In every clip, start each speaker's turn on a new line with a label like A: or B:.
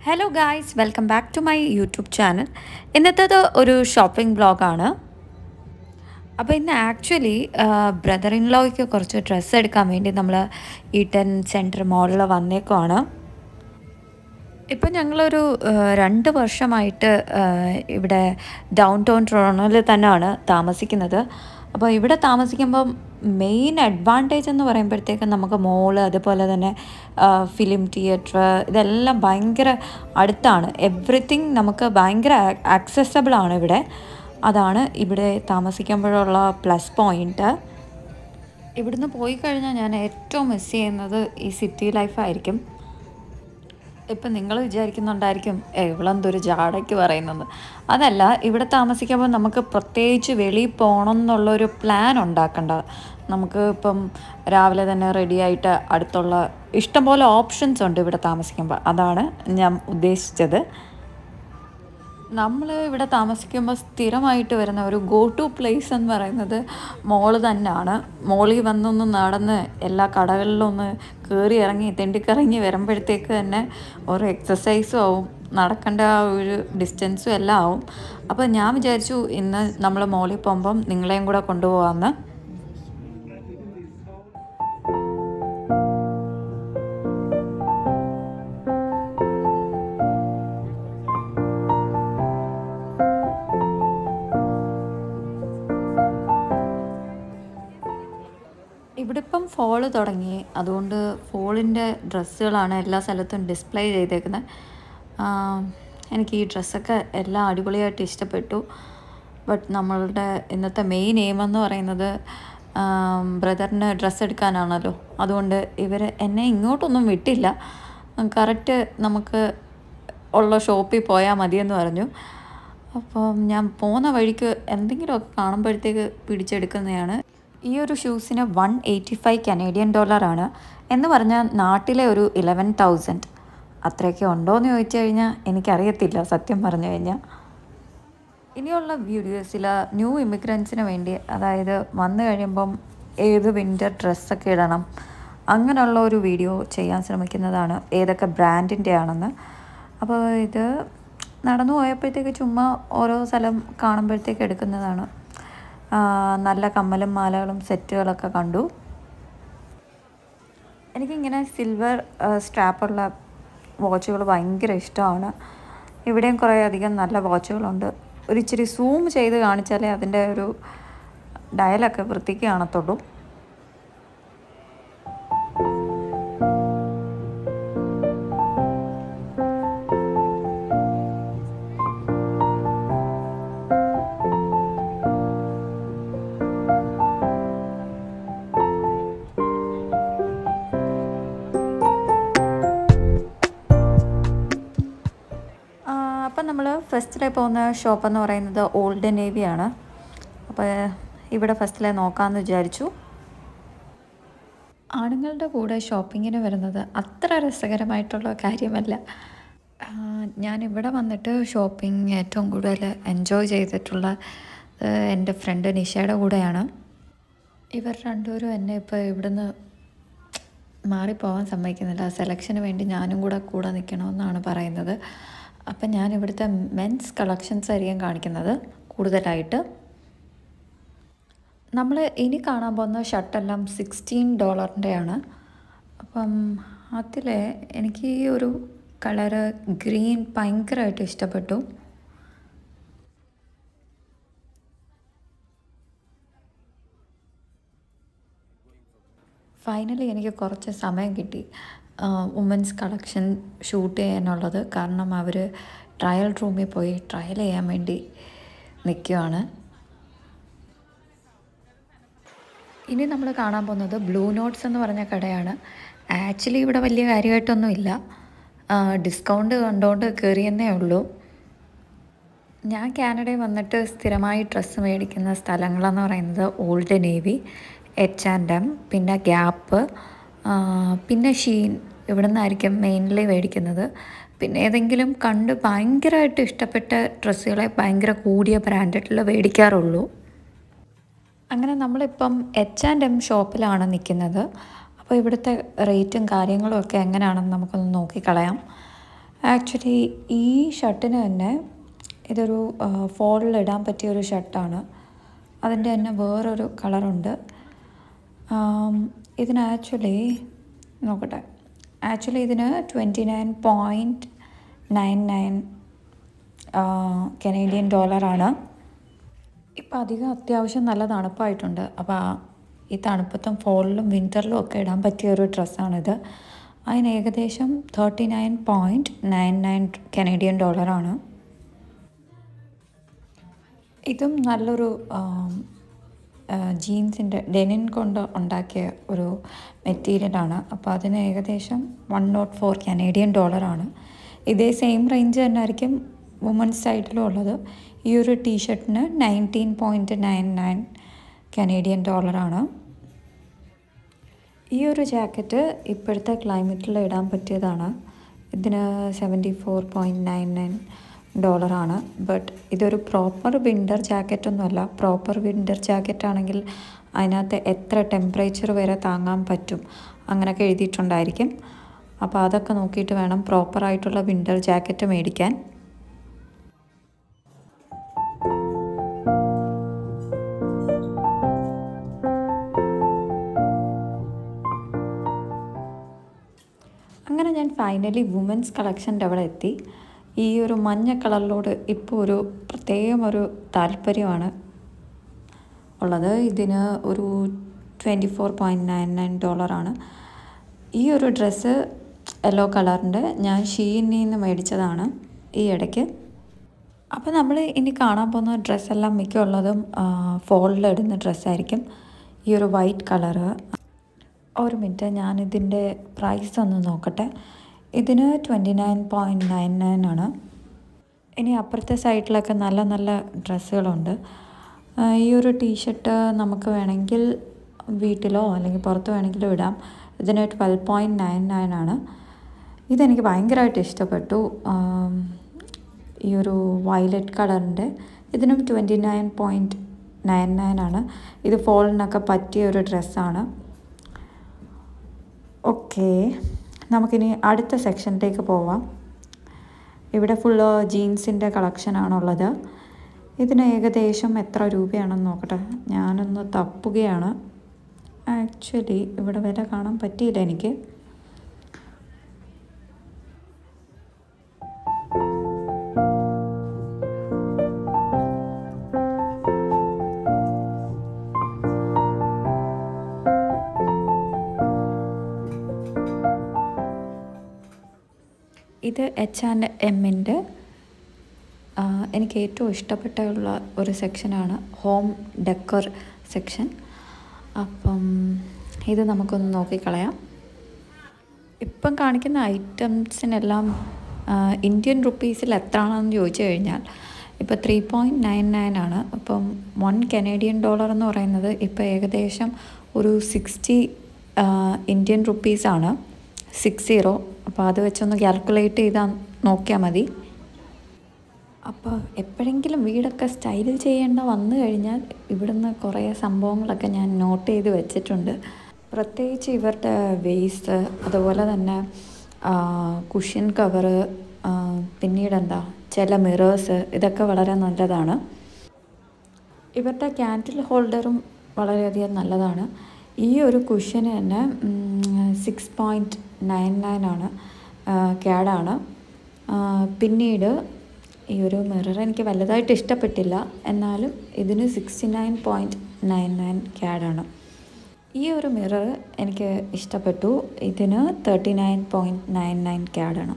A: hello guys welcome back to my YouTube channel ഇന്നത്തേത് ഒരു shopping ബ്ലോഗാണ് അപ്പോൾ ഇന്ന് ആക്ച്വലി ബ്രദർ ഇൻ ലോയ്ക്ക് കുറച്ച് ഡ്രസ്സ് എടുക്കാൻ വേണ്ടി നമ്മൾ ഈട്ടൻ സെൻറ്റർ മോളിൽ വന്നേക്കുവാണ് ഇപ്പം ഞങ്ങളൊരു ആ, രണ്ട് വർഷമായിട്ട് ആ, ഇവിടെ ഡൗൺ ടൗൺ ടൊറോണോയിൽ തന്നെയാണ് താമസിക്കുന്നത് അപ്പോൾ ഇവിടെ താമസിക്കുമ്പം മെയിൻ അഡ്വാൻറ്റേജ് എന്ന് പറയുമ്പോഴത്തേക്കും നമുക്ക് മോള് അതുപോലെ തന്നെ ഫിലിം തിയേറ്റർ ഇതെല്ലാം ഭയങ്കര അടുത്താണ് എവറിത്തിങ് നമുക്ക് ഭയങ്കര ആക്സസബിൾ ആണ് ഇവിടെ അതാണ് ഇവിടെ താമസിക്കുമ്പോഴുള്ള പ്ലസ് പോയിൻറ്റ് ഇവിടുന്ന് പോയി കഴിഞ്ഞാൽ ഞാൻ ഏറ്റവും മിസ് ചെയ്യുന്നത് ഈ സിറ്റി ലൈഫായിരിക്കും ഇപ്പം നിങ്ങൾ വിചാരിക്കുന്നുണ്ടായിരിക്കും "ഏ, ഇവളെന്തൊരു ജാടയ്ക്ക് പറയുന്നത് അതല്ല ഇവിടെ താമസിക്കുമ്പോൾ നമുക്ക് പ്രത്യേകിച്ച് വെളിയിൽ പോകണം എന്നുള്ളൊരു പ്ലാൻ ഉണ്ടാക്കണ്ട നമുക്ക് ഇപ്പം രാവിലെ തന്നെ റെഡി ആയിട്ട് അടുത്തുള്ള ഇഷ്ടംപോലെ ഓപ്ഷൻസ് ഉണ്ട് ഇവിടെ താമസിക്കുമ്പോൾ അതാണ് ഞാൻ ഉദ്ദേശിച്ചത് നമ്മൾ ഇവിടെ താമസിക്കുമ്പോൾ സ്ഥിരമായിട്ട് വരുന്ന ഒരു ഗോ ടു പ്ലേസ് എന്ന് പറയുന്നത് മോള് തന്നെയാണ് മോളിൽ വന്നൊന്ന് നടന്ന് എല്ലാ കടകളിലും ഒന്ന് കയറി ഇറങ്ങി തെണ്ടിക്കറങ്ങി വരുമ്പോഴത്തേക്ക് തന്നെ ഒരു എക്സസൈസും ആവും നടക്കേണ്ട ആ ഒരു ഡിസ്റ്റൻസും എല്ലാം ആവും അപ്പോൾ ഞാൻ വിചാരിച്ചു ഇന്ന് നമ്മൾ മോളിൽ പോകുമ്പം നിങ്ങളെയും കൂടെ കൊണ്ടുപോകാമെന്ന് ഇവിടെ ഇപ്പം ഫോള് തുടങ്ങി അതുകൊണ്ട് ഫോളിൻ്റെ ഡ്രസ്സുകളാണ് എല്ലാ സ്ഥലത്തും ഡിസ്പ്ലേ ചെയ്തേക്കുന്നത് എനിക്ക് ഈ ഡ്രസ്സൊക്കെ എല്ലാം അടിപൊളിയായിട്ട് ഇഷ്ടപ്പെട്ടു ബട്ട് നമ്മളുടെ ഇന്നത്തെ മെയിൻ എയിം എന്ന് പറയുന്നത് ബ്രദറിന് ഡ്രസ്സ് എടുക്കാനാണല്ലോ അതുകൊണ്ട് ഇവർ എന്നെ ഇങ്ങോട്ടൊന്നും വിട്ടില്ല കറക്റ്റ് നമുക്ക് ഉള്ള ഷോപ്പിൽ പോയാൽ മതിയെന്ന് പറഞ്ഞു അപ്പം ഞാൻ പോകുന്ന വഴിക്ക് എന്തെങ്കിലുമൊക്കെ കാണുമ്പോഴത്തേക്ക് പിടിച്ചെടുക്കുന്നതാണ് ഈ ഒരു ഷൂസിന് വൺ എയ്റ്റി ഫൈവ് കനേഡിയൻ ഡോളറാണ് എന്ന് പറഞ്ഞാൽ നാട്ടിലെ ഒരു ഇലവൻ തൗസൻഡ് അത്രയൊക്കെ ഉണ്ടോ എന്ന് ചോദിച്ചു കഴിഞ്ഞാൽ എനിക്കറിയത്തില്ല സത്യം പറഞ്ഞു കഴിഞ്ഞാൽ ഇനിയുള്ള വീഡിയോസിൽ ന്യൂ ഇമിഗ്രൻസിന് വേണ്ടി അതായത് വന്നു കഴിയുമ്പം ഏത് വിൻ്റർ ഡ്രസ്സൊക്കെ ഇടണം അങ്ങനെയുള്ള ഒരു വീഡിയോ ചെയ്യാൻ ശ്രമിക്കുന്നതാണ് ഏതൊക്കെ ബ്രാൻഡിൻ്റെ ആണെന്ന് അപ്പോൾ ഇത് നടന്നു പോയപ്പോഴത്തേക്ക് ചുമ്മാ ഓരോ സ്ഥലം കാണുമ്പോഴത്തേക്ക് എടുക്കുന്നതാണ് ആ, നല്ല കമ്മലും മാലകളും സെറ്റുകളൊക്കെ കണ്ടു എനിക്കിങ്ങനെ സിൽവർ സ്ട്രാപ്പുള്ള വാച്ചുകൾ ഭയങ്കര ഇഷ്ടമാണ് ഇവിടെയും കുറേ അധികം നല്ല വാച്ചുകളുണ്ട് ഒരു ഇച്ചിരി സൂം ചെയ്ത് കാണിച്ചാലേ അതിൻ്റെ ഒരു ഡയലൊക്കെ വൃത്തിക്ക് കാണത്തുള്ളൂ അപ്പം നമ്മൾ ഫസ്റ്റിലെ പോകുന്ന ഷോപ്പ് എന്ന് പറയുന്നത് ഓൾഡ് നേവിയാണ് അപ്പോൾ ഇവിടെ ഫസ്റ്റിലെ നോക്കാമെന്ന് വിചാരിച്ചു ആണുങ്ങളുടെ കൂടെ ഷോപ്പിങ്ങിന് വരുന്നത് അത്ര രസകരമായിട്ടുള്ള കാര്യമല്ല ആ, ഞാൻ ഇവിടെ വന്നിട്ട് ഷോപ്പിംഗ് ഏറ്റവും കൂടുതൽ എൻജോയ് ചെയ്തിട്ടുള്ള എൻ്റെ ഫ്രണ്ട് നിഷയുടെ കൂടെയാണ് ഇവർ രണ്ടുപേരും എന്നെ ഇപ്പോൾ ഇവിടുന്ന് മാറിപ്പോവാൻ സമ്മതിക്കുന്നില്ല സെലക്ഷന് വേണ്ടി ഞാനും കൂടെ കൂടെ നിൽക്കണമെന്നാണ് പറയുന്നത് അപ്പം ഞാൻ ഇവിടുത്തെ മെൻസ് കളക്ഷൻസ് ആയിരിക്കും കാണിക്കുന്നത് കൂടുതലായിട്ട് നമ്മൾ ഇനി കാണാൻ പോകുന്ന ഷർട്ടെല്ലാം സിക്സ്റ്റീൻ ഡോളറിൻ്റെയാണ് അപ്പം അതിൽ എനിക്ക് ഈ ഒരു കളറ് ഗ്രീൻ ഭയങ്കരമായിട്ട് ഇഷ്ടപ്പെട്ടു ഫൈനലി എനിക്ക് കുറച്ച് സമയം കിട്ടി വുമൻസ് കളക്ഷൻ ഷൂട്ട് ചെയ്യാനുള്ളത് കാരണം അവർ ട്രയൽ റൂമിൽ പോയി ട്രയൽ ചെയ്യാൻ വേണ്ടി നിൽക്കുവാണ് ഇനി നമ്മൾ കാണാൻ പോകുന്നത് ബ്ലൂ നോട്ട്സ് എന്ന് പറഞ്ഞ കടയാണ് ആക്ച്വലി ഇവിടെ വലിയ കാര്യമായിട്ടൊന്നുമില്ല ഡിസ്കൗണ്ട് കണ്ടുകൊണ്ട് കയറിയെന്നേ ഉള്ളൂ ഞാൻ കാനഡയിൽ വന്നിട്ട് സ്ഥിരമായി ഡ്രസ്സ് മേടിക്കുന്ന സ്ഥലങ്ങളെന്ന് പറയുന്നത് Old Navy H and M പിന്നെ ഗ്യാപ്പ് പിന്നെ ഷീൻ ഇവിടെ നിന്നായിരിക്കും മെയിൻലി മേടിക്കുന്നത് പിന്നെ ഏതെങ്കിലും കണ്ട് ഭയങ്കരമായിട്ട് ഇഷ്ടപ്പെട്ട ഡ്രസ്സുകളെ ഭയങ്കര കൂടിയ ബ്രാൻഡഡിൽ മേടിക്കാറുള്ളൂ അങ്ങനെ നമ്മളിപ്പം എച്ച് ആൻഡ് എം ഷോപ്പിലാണ് നിൽക്കുന്നത് അപ്പോൾ ഇവിടുത്തെ റേറ്റും കാര്യങ്ങളും ഒക്കെ എങ്ങനെയാണെന്ന് നമുക്കൊന്ന് നോക്കിക്കളയാം ആക്ച്വലി ഈ ഷർട്ടിന് തന്നെ ഇതൊരു ഫോളിൽ ഇടാൻ പറ്റിയ ഒരു ഷർട്ടാണ് അതിൻ്റെ തന്നെ വേറൊരു കളറുണ്ട് ഇതിന് ആക്ച്വലി നോക്കട്ടെ ആക്ച്വലി ഇതിന് twenty nine point nine nine Canadian ഡോളറാണ് ഇപ്പം അധികം അത്യാവശ്യം നല്ല തണുപ്പായിട്ടുണ്ട് അപ്പോൾ ഈ തണുപ്പത്തും ഫോളിലും വിൻ്ററിലും ഒക്കെ ഇടാൻ പറ്റിയ ഒരു ഡ്രസ്സാണിത് അതിന് ഏകദേശം thirty nine point nine nine Canadian ഡോളറാണ് ഇതും നല്ലൊരു ജീൻസിൻ്റെ ഡെനിൻ കൊണ്ട് ഉണ്ടാക്കിയ ഒരു മെറ്റീരിയലാണ് അപ്പോൾ അതിന് ഏകദേശം വൺ നോട്ട് ഫോർ കനേഡിയൻ ഡോളറാണ് ഇതേ സെയിം റേഞ്ച് തന്നെ ആയിരിക്കും വുമൻസ് സൈഡിലും ഉള്ളത് ഈ ഒരു ടീഷർട്ടിന് nineteen point nine nine Canadian ഡോളറാണ് ഈ ഒരു ജാക്കറ്റ് ഇപ്പോഴത്തെ ക്ലൈമറ്റിൽ ഇടാൻ പറ്റിയതാണ് ഇതിന് seventy four point nine nine ഡോളറാണ് ബട്ട് ഇതൊരു പ്രോപ്പർ വിൻ്റർ ജാക്കറ്റൊന്നുമല്ല പ്രോപ്പർ വിൻ്റർ ജാക്കറ്റ് ആണെങ്കിൽ അതിനകത്ത് എത്ര ടെമ്പറേച്ചർ വരെ താങ്ങാൻ പറ്റും അങ്ങനെയൊക്കെ എഴുതിയിട്ടുണ്ടായിരിക്കും അപ്പോൾ അതൊക്കെ നോക്കിയിട്ട് വേണം പ്രോപ്പറായിട്ടുള്ള വിൻ്റർ ജാക്കറ്റ് മേടിക്കാൻ അങ്ങനെ ഞാൻ ഫൈനലി വുമൻസ് കളക്ഷൻ്റെ അവിടെ എത്തി ഈ ഒരു മഞ്ഞ കളറിലോട് ഇപ്പോൾ ഒരു പ്രത്യേകം ഒരു താല്പര്യമാണ് ഉള്ളത് ഇതിന് ഒരു twenty four point nine nine ഡോളറാണ് ഈ ഒരു ഡ്രസ്സ് യെല്ലോ കളറിൻ്റെ ഞാൻ ഷീനിൽ നിന്ന് മേടിച്ചതാണ് ഈ ഇടയ്ക്ക് അപ്പോൾ നമ്മൾ ഇനി കാണാൻ പോകുന്ന ഡ്രസ്സെല്ലാം മിക്കുള്ളതും ഫോളിലിടുന്ന ഡ്രസ്സായിരിക്കും ഈ ഒരു വൈറ്റ് കളറ് ഒരു മിനിറ്റ് ഞാനിതിൻ്റെ പ്രൈസ് ഒന്ന് നോക്കട്ടെ ഇതിന് twenty nine point nine nine ആണ് ഇനി അപ്പുറത്തെ സൈഡിലൊക്കെ നല്ല നല്ല ഡ്രസ്സുകളുണ്ട് ഈ ഒരു ടീഷർട്ട് നമുക്ക് വേണമെങ്കിൽ വീട്ടിലോ അല്ലെങ്കിൽ പുറത്ത് വേണമെങ്കിലോ ഇടാം ഇതിന് ട്വൽവ് പോയിൻറ്റ് നയൻ നയൻ ആണ് ഇതെനിക്ക് ഭയങ്കരമായിട്ട് ഇഷ്ടപ്പെട്ടു ഈ ഒരു വയലറ്റ് കളറിൻ്റെ ഇതിനും twenty nine point nine nine ആണ് ഇത് ഫോളിനൊക്കെ പറ്റിയ ഒരു ഡ്രസ്സാണ് ഓക്കെ നമുക്കിനി അടുത്ത സെക്ഷനിലേക്ക് പോവാം ഇവിടെ ഫുള്ള് ജീൻസിൻ്റെ കളക്ഷനാണുള്ളത് ഇതിന് ഏകദേശം എത്ര രൂപയാണെന്ന് നോക്കട്ടെ ഞാനൊന്ന് തപ്പുകയാണ് ആക്ച്വലി ഇവിടെ വില കാണാൻ പറ്റിയില്ല എനിക്ക് ഇത് എച്ച് ആൻഡ് എമ്മിൻ്റെ എനിക്ക് ഏറ്റവും ഇഷ്ടപ്പെട്ടുള്ള ഒരു സെക്ഷനാണ് ഹോം ഡെക്കർ സെക്ഷൻ അപ്പം ഇത് നമുക്കൊന്ന് നോക്കിക്കളയാം ഇപ്പം കാണിക്കുന്ന ഐറ്റംസിനെല്ലാം ഇന്ത്യൻ റുപ്പീസിൽ എത്രയാണെന്ന് ചോദിച്ചു കഴിഞ്ഞാൽ ഇപ്പോൾ ത്രീ പോയിൻറ്റ് നയൻ നയൻ ആണ് അപ്പം വൺ കനേഡിയൻ ഡോളർ എന്ന് പറയുന്നത് ഇപ്പോൾ ഏകദേശം ഒരു സിക്സ്റ്റി ഇന്ത്യൻ റുപ്പീസാണ് സിക്സ് സീറോ അപ്പോൾ അത് വെച്ചൊന്ന് കാൽക്കുലേറ്റ് ചെയ്താൽ നോക്കിയാൽ മതി അപ്പോൾ എപ്പോഴെങ്കിലും വീടൊക്കെ സ്റ്റൈൽ ചെയ്യേണ്ട വന്നു കഴിഞ്ഞാൽ ഇവിടുന്ന് കുറേ സംഭവങ്ങളൊക്കെ ഞാൻ നോട്ട് ചെയ്ത് വെച്ചിട്ടുണ്ട് പ്രത്യേകിച്ച് ഇവരുടെ വേസ്റ്റ് അതുപോലെ തന്നെ കുഷ്യൻ കവറ് പിന്നീട് എന്താ ചില മിറേഴ്സ് ഇതൊക്കെ വളരെ നല്ലതാണ് ഇവരുടെ ക്യാൻഡിൽ ഹോൾഡറും വളരെയധികം നല്ലതാണ് ഈ ഒരു കുഷ്യന് തന്നെ സിക്സ് പോയിൻറ്റ് നയൻ നയൻ ആണ് ക്യാഡാണ് പിന്നീട് ഈ ഒരു മിറർ എനിക്ക് വലുതായിട്ട് ഇഷ്ടപ്പെട്ടില്ല എന്നാലും ഇതിന് sixty nine point nine nine ക്യാഡാണ് ഈ ഒരു മിറർ എനിക്ക് ഇഷ്ടപ്പെട്ടു ഇതിന് thirty nine point nine nine ക്യാഡാണ്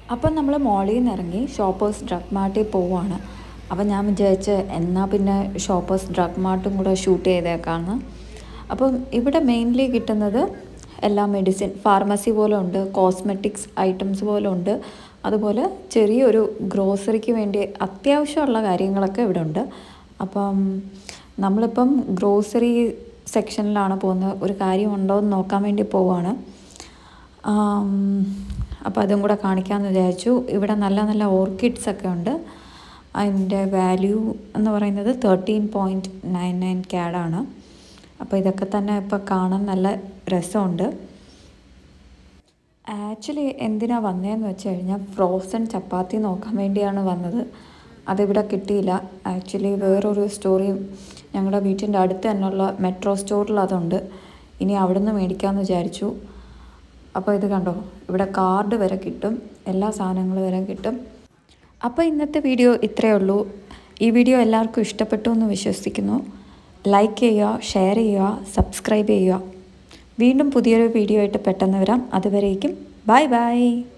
A: അപ്പം നമ്മൾ മോളിൽ നിന്ന് ഇറങ്ങി ഷോപ്പേഴ്സ് ഡ്രഗ് മാർട്ടിൽ പോവുകയാണ് അപ്പം ഞാൻ വിചാരിച്ച് എന്നാൽ പിന്നെ ഷോപ്പേഴ്സ് ഡ്രഗ് മാർട്ടും കൂടെ ഷൂട്ട് ചെയ്തേക്കാമെന്ന് അപ്പം ഇവിടെ മെയിൻലി കിട്ടുന്നത് എല്ലാ മെഡിസിൻ ഫാർമസി പോലെ ഉണ്ട് കോസ്മെറ്റിക്സ് ഐറ്റംസ് പോലെ ഉണ്ട് അതുപോലെ ചെറിയൊരു ഗ്രോസറിക്ക് വേണ്ടി അത്യാവശ്യമുള്ള കാര്യങ്ങളൊക്കെ ഇവിടെ ഉണ്ട് അപ്പം നമ്മളിപ്പം ഗ്രോസറി സെക്ഷനിലാണ് പോകുന്നത് ഒരു കാര്യം ഉണ്ടോ എന്ന് നോക്കാൻ വേണ്ടി പോവുകയാണ് അപ്പോൾ അതും കൂടെ കാണിക്കാമെന്ന് വിചാരിച്ചു ഇവിടെ നല്ല നല്ല ഓർക്കിഡ്സ് ഒക്കെ ഉണ്ട് അതിൻ്റെ വാല്യൂ എന്ന് പറയുന്നത് തേർട്ടീൻ പോയിൻറ്റ് നയൻ നയൻ ക്യാഡാണ് അപ്പോൾ ഇതൊക്കെ തന്നെ ഇപ്പോൾ കാണാൻ നല്ല രസമുണ്ട് ആക്ച്വലി എന്തിനാണ് വന്നതെന്ന് വെച്ച് കഴിഞ്ഞാൽ ഫ്രോസൺ ചപ്പാത്തി നോക്കാൻ വേണ്ടിയാണ് വന്നത് അതിവിടെ കിട്ടിയില്ല ആക്ച്വലി വേറൊരു സ്റ്റോറിയും ഞങ്ങളുടെ വീട്ടിൻ്റെ അടുത്ത് തന്നെയുള്ള മെട്രോ സ്റ്റോറിൽ അതുണ്ട് ഇനി അവിടെ നിന്ന് മേടിക്കാമെന്ന് വിചാരിച്ചു അപ്പോൾ ഇത് കണ്ടോ ഇവിടെ കാർഡ് വരെ കിട്ടും എല്ലാ സാധനങ്ങളും വരെ കിട്ടും അപ്പോൾ ഇന്നത്തെ വീഡിയോ ഇത്രയേ ഉള്ളൂ ഈ വീഡിയോ എല്ലാവർക്കും ഇഷ്ടപ്പെട്ടു എന്ന് വിശ്വസിക്കുന്നു ലൈക്ക് ചെയ്യുക ഷെയർ ചെയ്യുക സബ്സ്ക്രൈബ് ചെയ്യുക വീണ്ടും പുതിയൊരു വീഡിയോ ആയിട്ട് പെട്ടെന്ന് വരാം അതുവരേക്കും ബൈ ബൈ